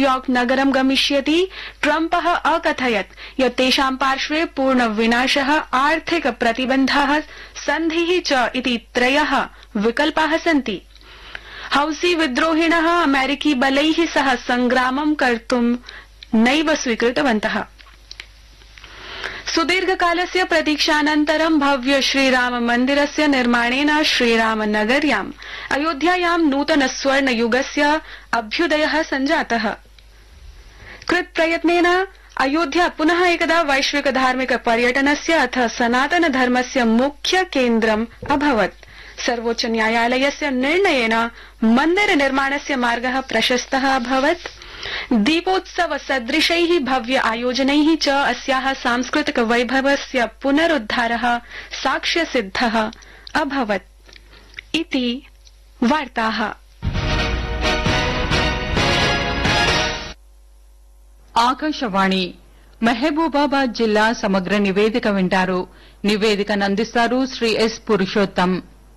New York नगरं गमिष्यति Trump अकथयत् यत् तेषां पार्श्वे पूर्णविनाश आर्थिक प्रतिबन्धा सन्धि च इति त्रय विकल्पा सन्ति हौसी विद्रोहिण अमेरिकी बलै सह संग्रामं कर्तुं नैव स्वीकृतवन्तः सुदीर्घकालस्य प्रतीक्षानन्तरं भव्य श्रीराम मन्दिरस्य निर्माणेन श्रीरामनगर्याम् अयोध्यायां नूतन स्वर्णयुगस्य अभ्युदय सञ्जात कृतप्रयत्नेन अयोध्या पुनः एकदा वैश्विक धार्मिक पर्यटनस्य अथ सनातन धर्मस्य मुख्य केन्द्रम् अभवत् सर्वोच्च न्यायालयस्य निर्णयेन मन्दिर निर्माणस्य मार्ग प्रशस्त अभवत् दीपोत्सव सदृशै भव्य आयोजनै च अस्या सांस्कृतिक वैभवस्य पुनरुद्धार साक्ष्यसिद्ध अभवत् इति वार्ताः ఆకాశవాణి మహబూబాబాద్ జిల్లా సమగ్ర నివేదిక వింటారు నివేదికను అందిస్తారు శ్రీ ఎస్ పురుషోత్తం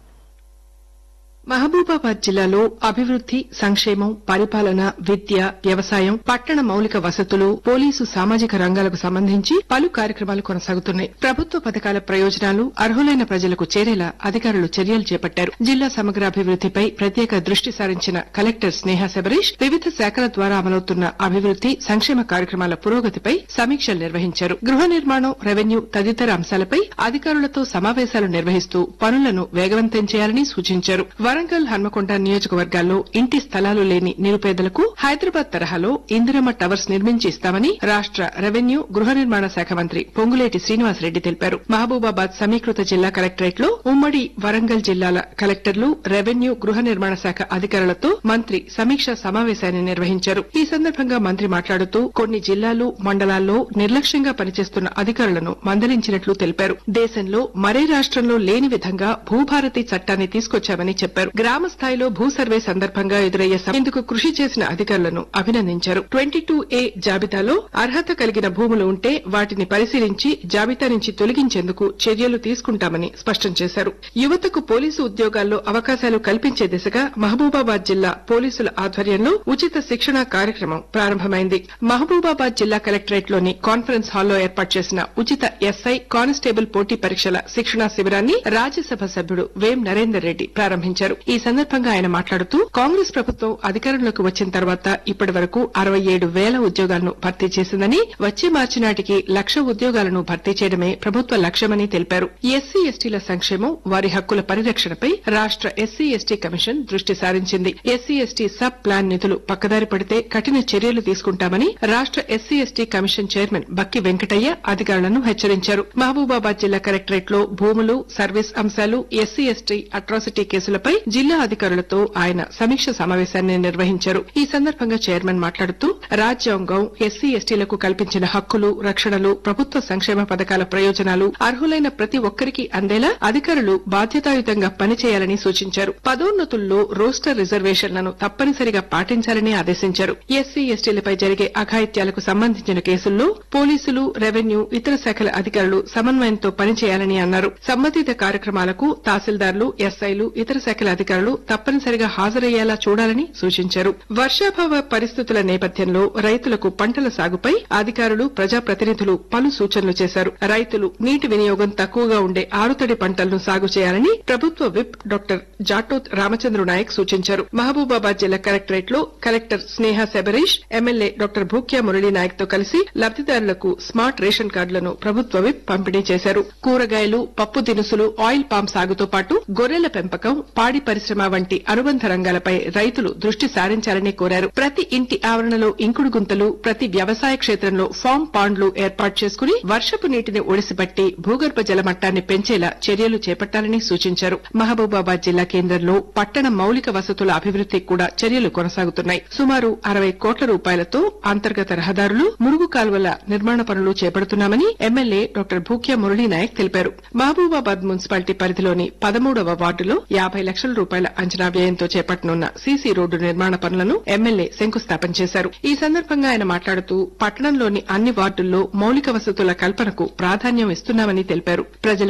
మహబూబాబాద్ జిల్లాలో అభివృద్ది సంక్షేమం పరిపాలన విద్య వ్యవసాయం పట్టణ మౌలిక వసతులు పోలీసు సామాజిక రంగాలకు సంబంధించి పలు కార్యక్రమాలు కొనసాగుతున్నాయి ప్రభుత్వ పథకాల ప్రయోజనాలు అర్హులైన ప్రజలకు చేరేలా అధికారులు చర్యలు చేపట్టారు జిల్లా సమగ్ర అభివృద్దిపై ప్రత్యేక దృష్టి సారించిన కలెక్టర్ స్నేహ శబరీష్ వివిధ శాఖల ద్వారా అమలవుతున్న అభివృద్ది సంక్షేమ కార్యక్రమాల పురోగతిపై సమీక్షలు నిర్వహించారు గృహ నిర్మాణం రెవెన్యూ తదితర అంశాలపై అధికారులతో సమావేశాలు నిర్వహిస్తూ పనులను వేగవంతం చేయాలని సూచించారు వరంగల్ హన్మకొండ నియోజకవర్గాల్లో ఇంటి స్థలాలు లేని నిరుపేదలకు హైదరాబాద్ తరహాలో ఇందిరమ్మ టవర్స్ నిర్మించి ఇస్తామని రాష్ట రెవెన్యూ గృహ నిర్మాణ శాఖ మంత్రి పొంగులేటి శ్రీనివాసరెడ్డి తెలిపారు మహబూబాబాద్ సమీకృత జిల్లా కలెక్టరేట్ లో ఉమ్మడి వరంగల్ జిల్లాల కలెక్టర్లు రెవెన్యూ గృహ నిర్మాణ శాఖ అధికారులతో మంత్రి సమీక్షా సమావేశాన్ని నిర్వహించారు ఈ సందర్భంగా మంత్రి మాట్లాడుతూ కొన్ని జిల్లాలు మండలాల్లో నిర్లక్ష్యంగా పనిచేస్తున్న అధికారులను మందలించినట్లు తెలిపారు దేశంలో మరే రాష్ట్రంలో లేని విధంగా భూభారతి చట్టాన్ని తీసుకొచ్చామని చెప్పారు గ్రామ స్థాయిలో భూ సర్వే సందర్భంగా ఎదురయ్యే సమ- ఇందుకు కృషి చేసిన అధికారులను అభినందించారు ట్వంటీ టూ ఏ జాబితాలో అర్హత కలిగిన భూములు ఉంటే వాటిని పరిశీలించి జాబితా నుంచి తొలగించేందుకు చర్యలు తీసుకుంటామని స్పష్టం చేశారు యువతకు పోలీసు ఉద్యోగాల్లో అవకాశాలు కల్పించే దిశగా మహబూబాబాద్ జిల్లా పోలీసుల ఆధ్వర్యంలో ఉచిత శిక్షణ కార్యక్రమం ప్రారంభమైంది మహబూబాబాద్ జిల్లా కలెక్టరేట్ లోని కాన్ఫరెన్స్ హాల్లో ఏర్పాటు చేసిన ఉచిత ఎస్ఐ కానిస్టేబుల్ పోటీ పరీక్షల శిక్షణా శిబిరాన్ని రాజ్యసభ సభ్యుడు వేం నరేందర్ రెడ్డి ప్రారంభించారు ఈ సందర్భంగా ఆయన మాట్లాడుతూ కాంగ్రెస్ ప్రభుత్వం అధికారంలోకి వచ్చిన తర్వాత ఇప్పటి వరకు అరవై ఏడు వేల ఉద్యోగాలను భర్తీ చేసిందని వచ్చే మార్చి నాటికి లక్ష ఉద్యోగాలను భర్తీ చేయడమే ప్రభుత్వ లక్ష్యమని తెలిపారు ఎస్సీ ఎస్టీల సంక్షేమం వారి హక్కుల పరిరక్షణపై రాష్ట ఎస్సీ ఎస్టీ కమిషన్ దృష్టి సారించింది ఎస్సీ ఎస్టీ సబ్ ప్లాన్ నిధులు పక్కదారి పడితే కఠిన చర్యలు తీసుకుంటామని రాష్ట SC ST commission chairman Bakki Venkataiah అధికారులను హెచ్చరించారు మహబూబాబాద్ జిల్లా కలెక్టరేట్ లో భూములు సర్వీస్ అంశాలు ఎస్సీ ఎస్టీ అట్రాసిటీ కేసులపై జిల్లా అధికారులతో ఆయన సమీక్ష సమావేశాన్ని నిర్వహించారు ఈ సందర్భంగా చైర్మన్ మాట్లాడుతూ రాజ్యాంగం ఎస్సీ ఎస్టీలకు కల్పించిన హక్కులు రక్షణలు ప్రభుత్వ సంక్షేమ పథకాల ప్రయోజనాలు అర్హులైన ప్రతి ఒక్కరికి అందేలా అధికారులు బాధ్యతాయుతంగా పనిచేయాలని సూచించారు పదోన్నతుల్లో రోస్టర్ రిజర్వేషన్లను తప్పనిసరిగా పాటించాలని ఆదేశించారు ఎస్సీ ఎస్టీలపై జరిగే అఘాయిత్యాలకు సంబంధించిన కేసుల్లో పోలీసులు రెవెన్యూ ఇతర శాఖల అధికారులు సమన్వయంతో పనిచేయాలని అన్నారు సంబంధిత కార్యక్రమాలకు తహసీల్దార్లు ఎస్ఐలు ఇతర శాఖల అధికారులు తప్పనిసరిగా హాజరయ్యేలా చూడాలని సూచించారు వర్షాభావ పరిస్థితుల నేపథ్యంలో రైతులకు పంటల సాగుపై అధికారులు ప్రజాప్రతినిధులు పలు సూచనలు చేశారు రైతులు నీటి వినియోగం తక్కువగా ఉండే ఆరుతడి పంటలను సాగు చేయాలని ప్రభుత్వ విప్ డాక్టర్ జాటోత్ రామచంద్ర నాయక్ సూచించారు మహబూబాబాద్ జిల్లా కలెక్టరేట్ లో collector Sneha Sabarish MLA doctor Bhukya Murali Naik తో కలిసి లబ్దిదారులకు స్మార్ట్ రేషన్ కార్డులను ప్రభుత్వ విప్ పంపిణీ చేశారు కూరగాయలు పప్పు దినుసులు ఆయిల్ పామ్ సాగుతో పాటు గొర్రెల పెంపకం పాడి పరిశ్రమ వంటి అనుబంధ రంగాలపై రైతులు దృష్టి సారించాలని కోరారు ప్రతి ఇంటి ఆవరణలో ఇంకుడు గుంతలు ప్రతి వ్యవసాయ క్షేత్రంలో ఫామ్ పాండ్లు ఏర్పాటు చేసుకుని వర్షపు నీటిని ఒడిసిపట్టి భూగర్భ జల మట్టాన్ని పెంచేలా చర్యలు చేపట్టాలని సూచించారు మహబూబాబాద్ జిల్లా కేంద్రంలో పట్టణ మౌలిక వసతుల అభివృద్ధికి కూడా చర్యలు కొనసాగుతున్నాయి సుమారు అరవై కోట్ల రూపాయలతో అంతర్గత రహదారులు మురుగు కాల్వల నిర్మాణ పనులు చేపడుతున్నామని ఎమ్మెల్యే డాక్టర్ భూక్యా మురళీ నాయక్ తెలిపారు మహబూబాబాద్ మున్సిపాలిటీ పరిధిలోని పదమూడవ వార్డులో యాభై లక్షల రూపాయల అంచనా వ్యయంతో చేపట్టనున్న సీసీ రోడ్డు నిర్మాణ పనులను ఎమ్మెల్యే శంకుస్థాపన చేశారు ఈ సందర్భంగా ఆయన మాట్లాడుతూ పట్టణంలోని అన్ని వార్డుల్లో మౌలిక వసతుల కల్పనకు ప్రాధాన్యం ఇస్తున్నామని తెలిపారు ప్రజల